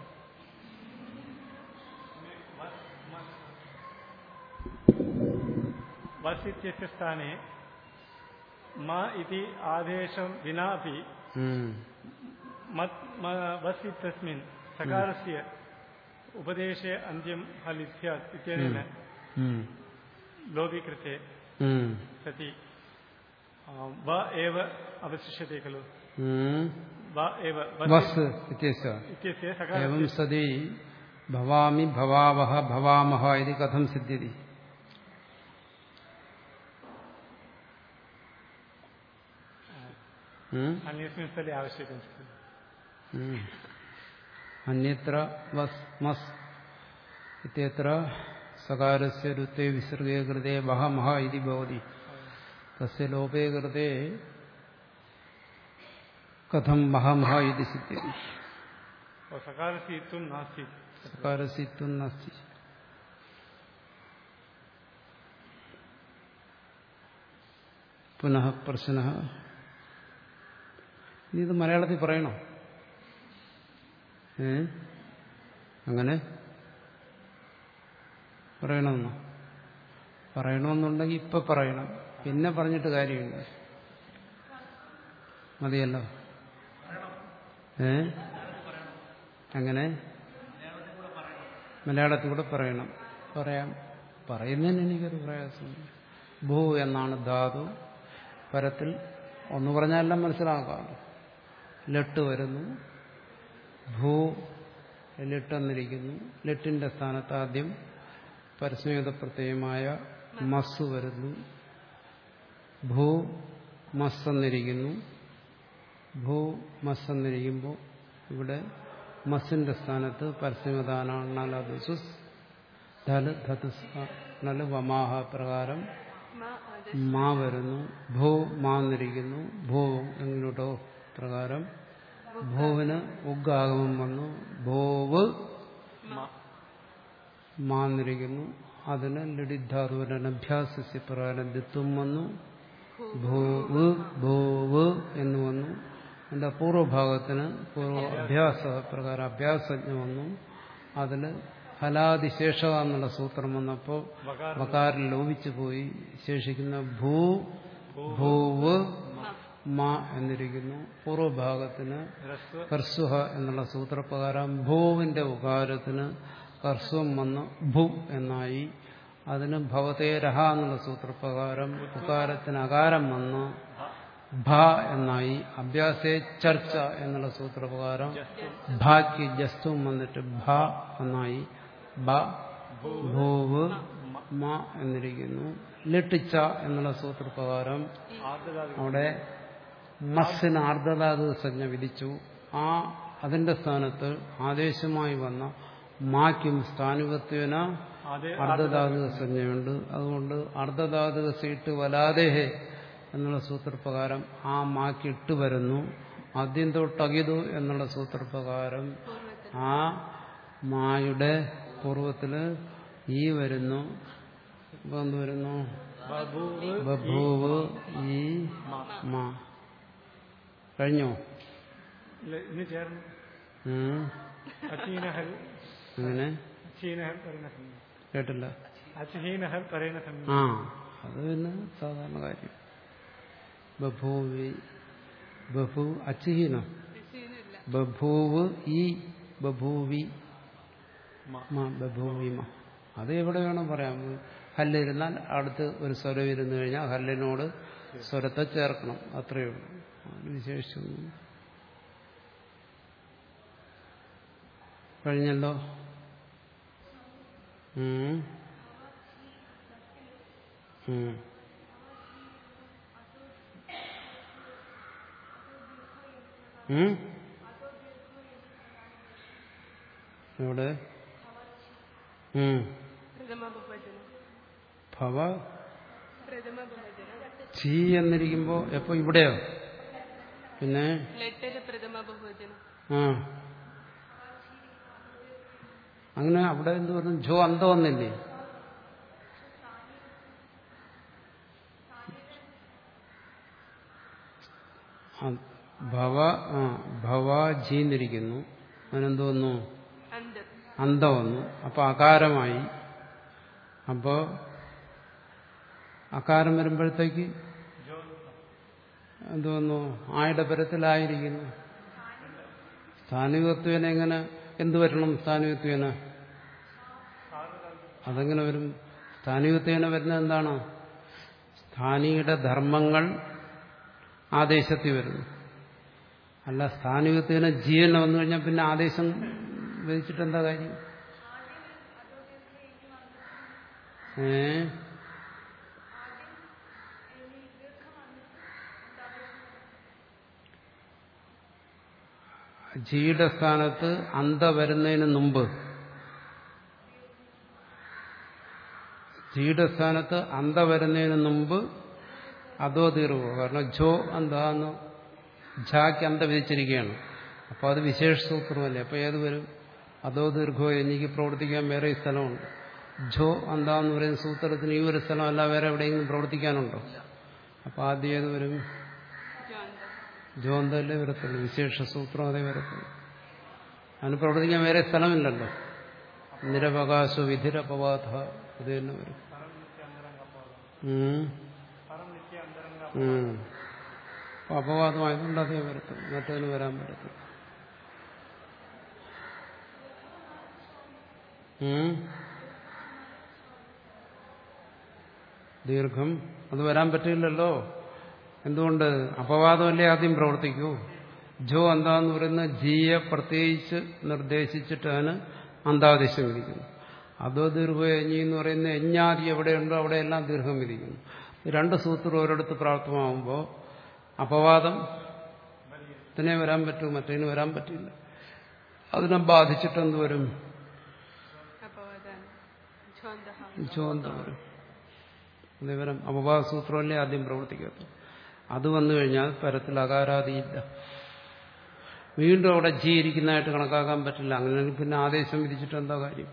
वस् इत्यस्य स्थाने म इति आदेशं विनापि ഉം. मत् म- वस् इत्यस्मिन् सकारस्य उपदेशे अन्त्यं हल् स्यात् इत्यनेन ഉം. लोपीकृते ഉം. सति आ, व एव अवशिष्यते खलु ഉം. व एव वस् വസ് ഇത്യസ്യ इत्यस्य एवं सकारस्य सति भवामि भवावः भवामः इति कथं सिद्ध्यति ഉം? अन्यस्मिन् स्थले आवश्यकं खलु ഉം. अन्यत्र वस् मस् इत्यत्र सकारस्य ऋते विसर्गे कृते वह मह इति भवति तस्य लोपे कृते कथं वह मह इति सिद्ध्यति ओ, सकारस्य इत्थं नास्ति सकारस्य इत्थं नास्ति പുനഃ പ്രശ്ന ഇനി ഇത് മലയാളത്തിൽ പറയണോ ഏ അങ്ങനെ പറയണമെന്നോ പറയണമെന്നുണ്ടെങ്കിൽ ഇപ്പൊ പറയണം പിന്നെ പറഞ്ഞിട്ട് കാര്യമില്ല മതിയല്ലോ ഏ അങ്ങനെ മലയാളത്തിൽ കൂടെ പറയണം പറയാം പറയുന്നതിന് എനിക്കൊരു പ്രയാസമില്ല ഭൂ എന്നാണ് ധാതു പരത്തിൽ ഒന്ന് പറഞ്ഞാലെല്ലാം മനസ്സിലാക്കാം ലട്ട് വരുന്നു ഭൂ ലിട്ടെന്നിരിക്കുന്നു ലിട്ടിന്റെ സ്ഥാനത്ത് ആദ്യം പരസ്മേത പ്രത്യയമായ മസ് വരുന്നു ഭൂ മസ് എന്നിരിക്കുന്നു ഭൂ മസ് എന്നിരിക്കുമ്പോൾ ഇവിടെ മസിന്റെ സ്ഥാനത്ത് പരസ്യമതാനാണ് നലതുസുസ് ധല് ധതുസ് നല് വമാഹ പ്രകാരം മ ആദേശ മാ വരുന്നു ഭൂ മാ എന്നിരിക്കുന്നു ഭൂ എങ്ങോട്ടോ പ്രകാരം ഭൂവിന് ഉഗാഗമം വന്നു ഭൂവ് മാ എന്നിരിക്കുന്നു അതിന് ലഡിധാതുവിന്റെ അഭ്യാസസ്യ പ്രകാരം ദിത്വം വന്നു ഭൂവ് ഭൂവ് എന്ന് വന്നു അതിന്റെ പൂർവ്വഭാഗത്തിന് പൂർവ്വ അഭ്യാസ പ്രകാരം അഭ്യാസജ്ഞ വന്നു അതില് ഫലാതിശേഷക എന്നുള്ള സൂത്രം വന്നപ്പോൾ വകാരം ലോപിച്ചു പോയി ശേഷിക്കുന്ന ഭൂ ഭൂവ് മ എന്നിരിക്കുന്നു പൂർവ്വഭാഗത്തിന് ഹ്രസ്വ കർസുഹ എന്നുള്ള സൂത്രപ്രകാരം ഭൂവിന്റെ ഉകാരത്തിന് കർസ്വം വന്ന് ഭു എന്നായി അതിന് ഭവതേരഹ എന്നുള്ള സൂത്രപ്രകാരം ഉകാരത്തിന് അകാരം വന്ന് ഭ എന്നായി അഭ്യാസേ ചർച്ച എന്നുള്ള സൂത്രപ്രകാരം ഭാക്ക് ജസ്തും വന്നിട്ട് ഭ എന്നായി ബ ഭൂവ് മ എന്നിരിക്കുന്നു ലിട്ടിച്ച എന്നുള്ള സൂത്രപ്രകാരം ആർദ്രധാതു അവിടെ മസ്സിന് ആർദ്രധാതു സംജ്ഞ വിധിച്ചു ആ അതിന്റെ സ്ഥാനത്ത് ആദേശമായി വന്ന മാക്കും സ്ഥാനുവത്വന ആദ്യ അർദ്ധധാതുക സംജ്ഞയുണ്ട് അതുകൊണ്ട് അർദ്ധധാതുക സീട്ട് വലാദേഹേ എന്നുള്ള സൂത്രപ്രകാരം ആ മാക്ക് ഇട്ട് വരുന്നു ആദ്യം തൊട്ടകിതു എന്നുള്ള സൂത്രപ്രകാരം ആ മായുടെ പൂർവത്തില് ഈ വരുന്നു ഇപ്പൊ എന്ത് വരുന്നു ബഭൂവ് ബഭൂവ് ഈ മാ കഴിഞ്ഞോ ഇല്ല, ഇന്ന് ചേർന്ന് ഉം. അച്ചീനഹൽ അങ്ങനെ അച്ചീനഹൽ പറയുന്ന സംജ്ഞ കേട്ടില്ല അച്ചഹീനഹൽ പറയുന്ന സംജ്ഞ ആ അത് പിന്നെ സാധാരണ കാര്യം ബഭൂവി ബഭൂ അച്ചുഹീനോ ഋഷിയിലില്ല ബഭൂവ് ഈ ബഭൂവി മ. മ ബഭൂവിമ അത് എവിടെ വേണം പറയാം ഹല്ലിരുന്നാൽ അടുത്ത് ഒരു സ്വരം ഇരുന്ന് കഴിഞ്ഞാൽ ഹല്ലിനോട് സ്വരത്തെ ചേർക്കണം അത്രയേ ഉള്ളൂ അതിന് വിശേഷിച്ചൊന്നും കഴിഞ്ഞല്ലോ ഉം. ഉം. ഉം? എവിടെ ഉം. പ്രഥമ ബഹുവചനം ഭവ പ്രഥമ ബഹുവചനം ചീ എന്നിരിക്കുമ്പോ എപ്പോ ഇവിടെയോ പിന്നെ ലെറ്റല് പ്രഥമ ബഹുവചനം ആ അങ്ങനെ അവിടെ എന്ത് പറഞ്ഞു ജോ അന്ത വന്നില്ലേ ആ, ഭവ ആ ഭവ ജീന്നിരിക്കുന്നു അതിനെന്ത് വന്നു അന്ത് അന്ത വന്നു അപ്പൊ അകാരമായി അപ്പോ അകാരം വരുമ്പോഴത്തേക്ക് എന്ത് വന്നു ആയുടെ പരത്തിലായിരിക്കുന്നു സ്ഥാനികത്വേന എങ്ങനെ എന്ത് വരണം സ്ഥാനികത്വേന അതെങ്ങനെ വരും സ്ഥാനികത്വേന വരുന്നത് എന്താണ് സ്ഥാനിയുടെ ധർമ്മങ്ങൾ ആദേശത്തിൽ വരുന്നു അല്ല സ്ഥാനികത്വേന ജീവന വന്നു കഴിഞ്ഞാൽ പിന്നെ ആദേശം വിധിച്ചിട്ട് എന്താ കാര്യം ഏ ജിയുടെ സ്ഥാനത്ത് അന്ത വരുന്നതിന് മുമ്പ് ജിയുടെ സ്ഥാനത്ത് അന്ത വരുന്നതിന് മുമ്പ് അതോ തീർവോ കാരണം ജോ എന്താന്ന് ഝാക്ക് അന്ത വിധിച്ചിരിക്കുകയാണ് അപ്പോൾ അത് വിശേഷ സൂത്രമല്ലേ അപ്പോൾ ഏത് വരും അതോ ദീർഘോ എനിക്ക് പ്രവർത്തിക്കാൻ വേറെ സ്ഥലമുണ്ട് ജോ എന്താന്ന് പറയുന്ന സൂത്രത്തിന് ഈ ഒരു സ്ഥലമല്ല വേറെ എവിടെയെങ്കിലും പ്രവർത്തിക്കാനുണ്ടോ അപ്പോൾ ആദ്യം ഏത് വരും ജോന്ത ജോന്തല്ലേ വരത്തുള്ളൂ വിശേഷ സൂത്രം അതേ വരത്തുള്ളൂ അതിന് പ്രവർത്തിക്കാൻ വേറെ സ്ഥലമില്ലല്ലോ നിരവകാശ വിധിരപവാദ ഇത് തന്നെ വരും ഉം. ഉം. അപ്പൊ അപവാദമായതുകൊണ്ട് അതേ വരത്തുള്ളൂ മറ്റതിന് വരാൻ പറ്റത്തില്ല ഉം. ദീർഘം അത് വരാൻ പറ്റില്ലല്ലോ എന്തുകൊണ്ട് അപവാദമല്ലേ ആദ്യം പ്രവർത്തിക്കൂ ജോ അന്താന്ന് പറയുന്ന ജിയെ പ്രത്യേകിച്ച് നിർദ്ദേശിച്ചിട്ടാണ് അന്താദേശം വിധിക്കുന്നത് അതോ ദീർഘയഞ്ഞി എന്ന് പറയുന്ന യജ്ഞാതി എവിടെയുണ്ടോ അവിടെയെല്ലാം ദീർഘം വിധിക്കുന്നു രണ്ട് സൂത്രം ഒരിടത്ത് പ്രാപ്തമാകുമ്പോൾ അപവാദം ഇതിനെ വരാൻ പറ്റും മറ്റേന് വരാൻ പറ്റില്ല അതിനെ ബാധിച്ചിട്ട് എന്ത് വരും അപവാദാനം ഛോന്തഃ ചോന്ത വരും അതേവരം അപവാദ സൂത്രമല്ലേ ആദ്യം പ്രവർത്തിക്കത്തു അത് വന്നു കഴിഞ്ഞാൽ പരത്തിൽ അകാരാതിയില്ല വീണ്ടും അവിടെ ജി ഇരിക്കുന്നതായിട്ട് കണക്കാക്കാൻ പറ്റില്ല അങ്ങനെയാണെങ്കിൽ പിന്നെ ആദേശം വിധിച്ചിട്ട് എന്താ കാര്യം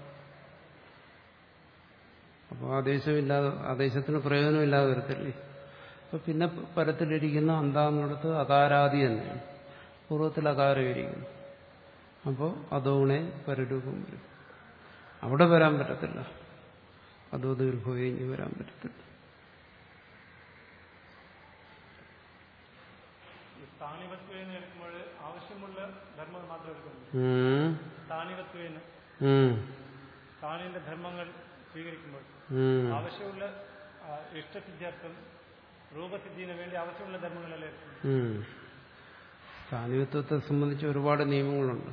അപ്പോൾ ആദേശമില്ലാതെ ആദേശത്തിന് പ്രയോജനമില്ലാതെ വരത്തില്ലേ അപ്പൊ പിന്നെ പരത്തിലിരിക്കുന്ന അന്താന്നിടത്ത് അകാരാദി തന്നെയാണ് പൂർവ്വത്തിൽ അകാരം ഇരിക്കുന്നു അപ്പോൾ അതോണെ പരരൂപം വരും അവിടെ വരാൻ പറ്റത്തില്ല അതോ ദീർഘവേഞ്ഞ് വരാൻ പറ്റത്തില്ല ഈ സ്ഥാനിവത്വേന്ന് എടുക്കുമ്പോൾ ആവശ്യമുള്ള ധർമ്മങ്ങൾ മാത്രം എടുക്കുന്നു ഉം. സ്ഥാനിവത്വേന്ന് ഉം. സ്ഥാനിന്റെ ധർമ്മങ്ങൾ സ്വീകരിക്കുമ്പോൾ ഉം. ആവശ്യമുള്ള ആ, ഇഷ്ടസിദ്ധ്യർത്ഥം രൂപസിദ്ധിന് വേണ്ടി ആവശ്യമുള്ള ധർമ്മങ്ങളല്ലേ എടുക്കുന്നത്? ഉം. സ്ഥാനികത്വത്തെ സംബന്ധിച്ച് ഒരുപാട് നിയമങ്ങളുണ്ട്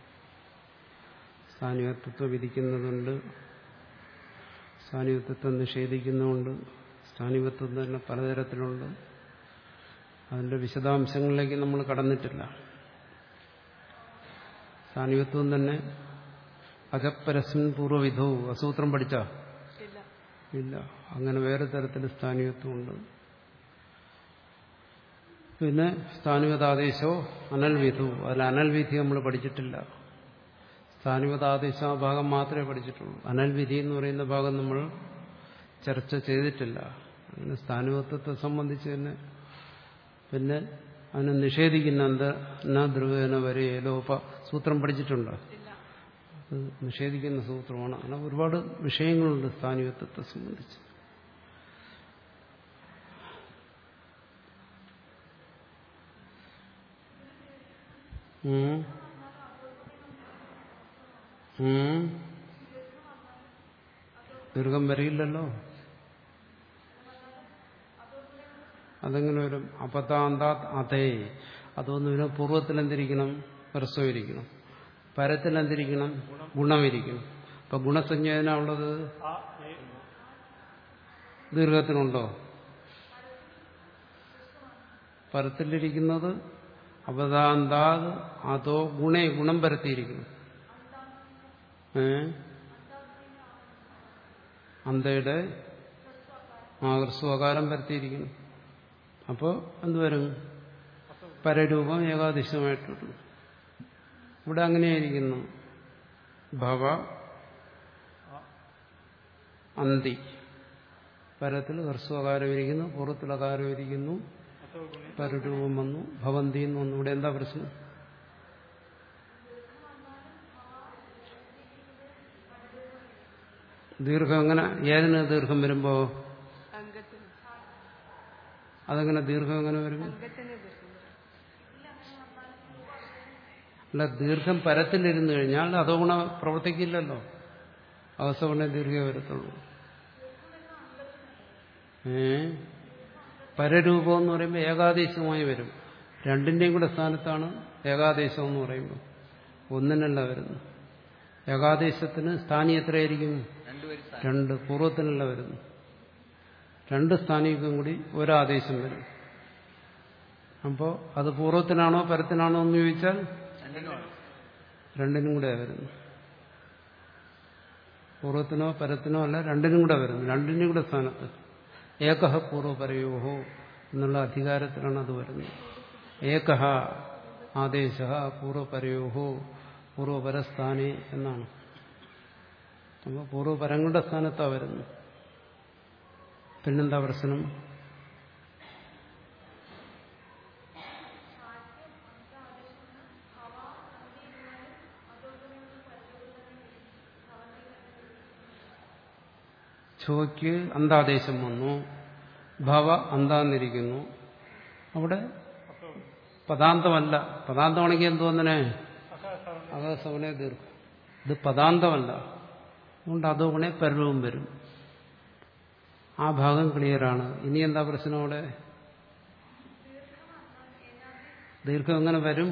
സ്ഥാനികത്വം വിധിക്കുന്നതുണ്ട് സ്ഥാനികത്വം നിഷേധിക്കുന്നുമുണ്ട് സ്ഥാനികത്വം തന്നെ പലതരത്തിലുണ്ട് അതിന്റെ വിശദാംശങ്ങളിലേക്ക് നമ്മൾ കടന്നിട്ടില്ല സ്ഥാനികത്വം തന്നെ അജപ്പരസ്മിൻ പൂർവ്വവിധവും അസൂത്രം പഠിച്ച ഇല്ല ഇല്ല അങ്ങനെ വേറെ തരത്തിൽ സ്ഥാനികത്വമുണ്ട് പിന്നെ സ്ഥാനികതാദേശോ അനൽവിധു അതിൽ അനൽവിധി നമ്മൾ പഠിച്ചിട്ടില്ല സ്ഥാനികതാദേശം ആ ഭാഗം മാത്രമേ പഠിച്ചിട്ടുള്ളൂ അനൽവിധി എന്ന് പറയുന്ന ഭാഗം നമ്മൾ ചർച്ച ചെയ്തിട്ടില്ല അങ്ങനെ സ്ഥാനികത്വത്തെ സംബന്ധിച്ച് തന്നെ പിന്നെ അതിനെ നിഷേധിക്കുന്ന എന്ത് ന ധ്രുവേന വരെ ലോപ സൂത്രം പഠിച്ചിട്ടുണ്ടോ ഇല്ല അത് നിഷേധിക്കുന്ന സൂത്രമാണ് അങ്ങനെ ഒരുപാട് വിഷയങ്ങളുണ്ട് സ്ഥാനികത്വത്തെ സംബന്ധിച്ച് ഉം. ഉം. ദീർഘം വരില്ലല്ലോ അതെങ്ങനെ വരും അപതാന്താത് അതേ അതൊന്നും ഇതിനെ പൂർവ്വത്തിൽ എന്തിരിക്കണം ഹ്രസ്വമിരിക്കണം പരത്തിൽ എന്തിരിക്കണം ഗുണമിരിക്കണം അപ്പൊ ഗുണസഞ്ജയന ഉള്ളത് ആ ഏ ദീർഘത്തിനുണ്ടോ പരത്തിലിരിക്കുന്നത് അപതാന്താത് അതോ ഗുണേ ഗുണം പരത്തിയിരിക്കണം ഏ അന്തയുടെ ആകർസ്വകാരം പരത്തിയിരിക്കണം അപ്പോൾ എന്തുവരും പരരൂപം ഏകാദശമായിട്ടുള്ളൂ ഇവിടെ അങ്ങനെയായിരിക്കുന്നു ഭവ അന്തി പരത്തിൽ ഹ്രസ്വകാരം ഇരിക്കുന്നു പുറത്തിൽ അകാരം ഇരിക്കുന്നു അസോ ഗുണേ പരരൂപം വന്നു ഭവന്തി എന്ന് വന്നു ഇവിടെ എന്താ പ്രശ്നം ദീർഘം എങ്ങനെ ഏതിന് ദീർഘം വരുമ്പോ അംഗത്തിന് അതെങ്ങനെ ദീർഘം എങ്ങനെ വരും അംഗത്തിന് ദീർഘം അല്ല ദീർഘം പരത്തിലിരുന്നു കഴിഞ്ഞാൽ അതോഗുണ പ്രവർത്തിക്കില്ലല്ലോ അവസവണ ദീർഘം വരത്തുള്ളൂ ഏ പരരൂപം എന്ന് പറയുമ്പോൾ ഏകാദേശമായി വരും രണ്ടിന്റെയും കൂടെ സ്ഥാനത്താണ് ഏകാദേശം എന്ന് പറയുമ്പോൾ ഒന്നിനല്ല വരുന്നു ഏകാദേശത്തിന് സ്ഥാനി എത്രയായിരിക്കും രണ്ടുപേരും സ്ഥാനം രണ്ട് പൂർവ്വത്തിനല്ല വരുന്നു രണ്ട് സ്ഥാനിക്കും കൂടി ഒരാദേശം വരും അപ്പോൾ അത് പൂർവ്വത്തിനാണോ പരത്തിനാണോ എന്ന് ചോദിച്ചാൽ രണ്ടിനുമാണ് രണ്ടിനും കൂടെ വരുന്നു പൂർവ്വത്തിനോ പരത്തിനോ അല്ല രണ്ടിനും കൂടെ വരുന്നു രണ്ടിനും കൂടെ സ്ഥാനത്ത് ഏകഹ പൂർവ്വപരയോഹോ എന്നുള്ള അധികാരത്തിലാണ് അത് വരുന്നത് ഏകഹ ആദേശ പൂർവ്വപരയോഹോ പൂർവ്വപരസ്ഥാനെ എന്നാണ് അപ്പോൾ പൂർവ്വപരങ്ങളുടെ സ്ഥാനത്താണ് വരുന്നത് പിന്നെന്താ പ്രശ്നം ചോയ്ക്ക് അന്താദേശം വന്നു ഭവ അന്താന്നിരിക്കുന്നു അവിടെ പദാന്തമല്ല പദാന്തമാണെങ്കിൽ എന്തോന്നിനെ അകസവനെ ദീർഘം ഇത് പദാന്തമല്ല അതുകൊണ്ട് അതോഗുണെ പരവും വരും ആ ഭാഗം ക്ലിയറാണ് ഇനി എന്താ പ്രശ്നം അവിടെ ദീർഘം എങ്ങനെ വരും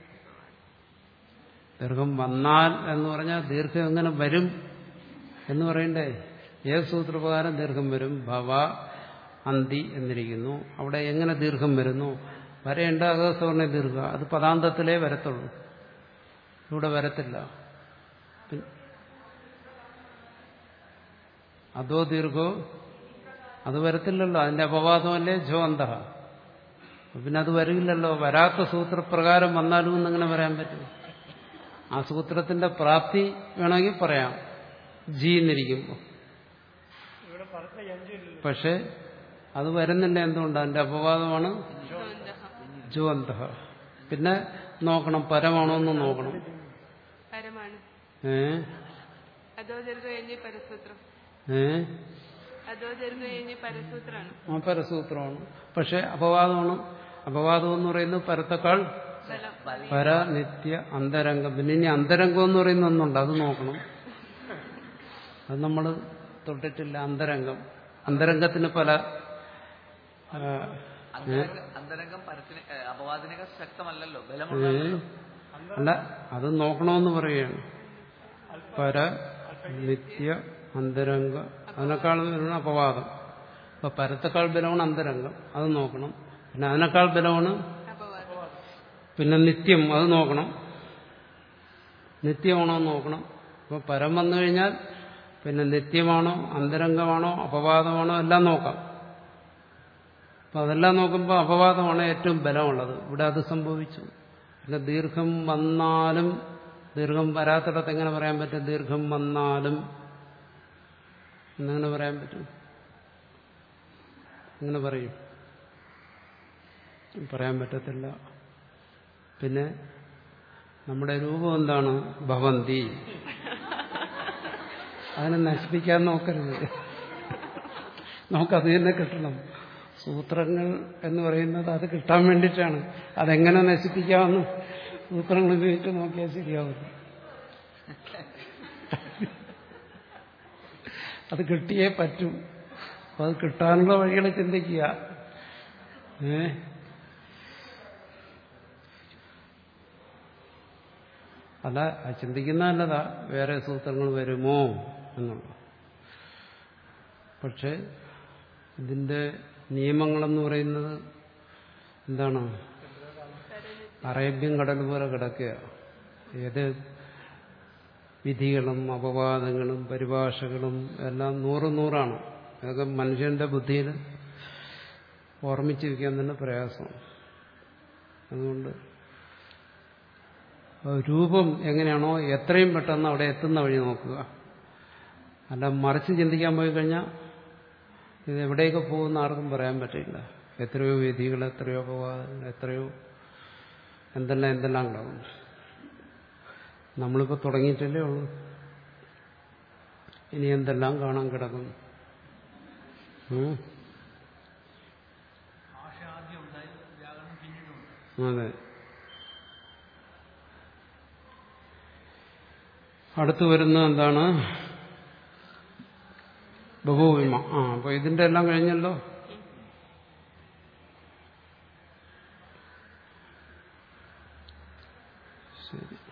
ദീർഘം വന്നാൽ എന്ന് പറഞ്ഞാൽ ദീർഘം എങ്ങനെ വരും എന്ന് പറയണ്ടേ ഏത് സൂത്രപ്രകാരം ദീർഘം വരും ഭവ അന്തി എന്നിരിക്കുന്നു അവിടെ എങ്ങനെ ദീർഘം വരുന്നു വരേണ്ട അകസ്വർണ്ണ ദീർഘ അത് പദാന്തത്തിലേ വരത്തുള്ളൂ ഇവിടെ വരത്തില്ല പി- അതോ ദീർഘോ അത് വരത്തില്ലല്ലോ അതിന്റെ അപവാദമല്ലേ ജോ അന്ത പിന്നെ അത് വരില്ലല്ലോ വരാത്ത സൂത്രപ്രകാരം വന്നാലും എന്നിങ്ങനെ പറയാൻ പറ്റും ആ സൂത്രത്തിന്റെ പ്രാപ്തി വേണമെങ്കിൽ പറയാം ജി എന്നിരിക്കുമ്പോൾ ഇവിടെ പറഞ്ഞ യഞ്ചു ഇല്ലല്ലോ പക്ഷെ അത് വരുന്നില്ല എന്തുകൊണ്ട് അതിന്റെ അപവാദമാണ് ഛോന്തഃ ജുവന്ത പിന്നെ നോക്കണം പരമാണോ എന്ന് നോക്കണം പരമാണ് ഏ അതോ ദീർഘ കഴിഞ്ഞ് പരസൂത്രം ഏ അതോ ദീർഘ കഴിഞ്ഞ് പരസൂത്രമാണ് ആ പരസൂത്രമാണ് പക്ഷെ അപവാദമാണ് അപവാദം എന്ന് പറയുന്നത് പരത്തേക്കാൾ ബലം പര നിത്യ അന്തരംഗം പിന്നെ ഇനി അന്തരംഗം എന്ന് പറയുന്ന ഒന്നുണ്ട് അത് നോക്കണം അത് നമ്മൾ തൊട്ടിട്ടില്ല അന്തരംഗം അന്തരംഗത്തിന് പല ആ, അന്തരംഗ- അന്തരംഗം പരത്തിന് ഏ, അപവാദിനക ശക്തമല്ലല്ലോ ഏ, ബലമുള്ളതല്ലോ അല്ല അത് നോക്കണമെന്ന് പറയുകയാണ് പര നിത്യ അന്തരംഗ അതിനേക്കാൾ വരുന്ന അപവാദം അപ്പൊ പരത്തേക്കാൾ ബലമാണ് അന്തരംഗം അത് നോക്കണം പിന്നെ അതിനേക്കാൾ ബലമാണ് അപവാദം പിന്നെ നിത്യം അത് നോക്കണം നിത്യമാണോ എന്ന് നോക്കണം അപ്പൊ പരം വന്നു കഴിഞ്ഞാൽ പിന്നെ നിത്യമാണോ അന്തരംഗമാണോ അപവാദമാണോ എല്ലാം നോക്കാം അപ്പൊ അതെല്ലാം നോക്കുമ്പോൾ അപവാദമാണ് ഏറ്റവും ബലമുള്ളത് ഇവിടെ അത് സംഭവിച്ചു പിന്നെ ദീർഘം വന്നാലും ദീർഘം വരാത്തിടത്ത് എങ്ങനെ പറയാൻ പറ്റും ദീർഘം വന്നാലും എന്നെങ്ങനെ പറയാൻ പറ്റും എങ്ങനെ പറയും പറയാൻ പറ്റത്തില്ല പിന്നെ നമ്മുടെ രൂപം എന്താണ് ഭവന്തി അതിനെ നശിപ്പിക്കാൻ നോക്കരുത് നമുക്കത് തന്നെ കിട്ടണം സൂത്രങ്ങൾ എന്ന് പറയുന്നത് അത് കിട്ടാൻ വേണ്ടിയിട്ടാണ് അതെങ്ങനെ നശിപ്പിക്കാമെന്ന് സൂത്രങ്ങൾ ഉപയോഗിച്ച് നോക്കിയാൽ ശരിയാവും അത് കിട്ടിയേ പറ്റൂ അപ്പൊ അത് കിട്ടാനുള്ള വഴികൾ ചിന്തിക്കുക ഏ അല്ല അത് ചിന്തിക്കുന്ന നല്ലതാ വേറെ സൂത്രങ്ങൾ വരുമോ എന്നുള്ളത് പക്ഷെ ഇതിന്റെ നിയമങ്ങളെന്ന് പറയുന്നത് എന്താണ് അറേബ്യൻ കടൽ പോലെ കിടക്കുക ഏത് വിധികളും അപവാദങ്ങളും പരിഭാഷകളും എല്ലാം നൂറ് നൂറാണ് അതൊക്കെ മനുഷ്യന്റെ ബുദ്ധിയിൽ ഓർമ്മിച്ച് വയ്ക്കാൻ തന്നെ പ്രയാസമാണ് അതുകൊണ്ട് രൂപം എങ്ങനെയാണോ എത്രയും പെട്ടെന്ന് അവിടെ എത്തുന്ന വഴി നോക്കുക അല്ല മറിച്ച് ചിന്തിക്കാൻ പോയി കഴിഞ്ഞാൽ ഇത് എവിടെയൊക്കെ പോകുന്ന ആർക്കും പറയാൻ പറ്റില്ല എത്രയോ വിധികൾ എത്രയോ അപവാദങ്ങൾ എത്രയോ എന്തെല്ലാം എന്തെല്ലാം ഉണ്ടാകും നമ്മളിപ്പോൾ തുടങ്ങിയിട്ടല്ലേ ഉള്ളൂ ഇനി എന്തെല്ലാം കാണാൻ കിടക്കും ഉം? അതെ അടുത്ത് വരുന്ന എന്താണ് ബഹുവിമ ആ അപ്പൊ ഇതിന്റെ എല്ലാം കഴിഞ്ഞല്ലോ ശരി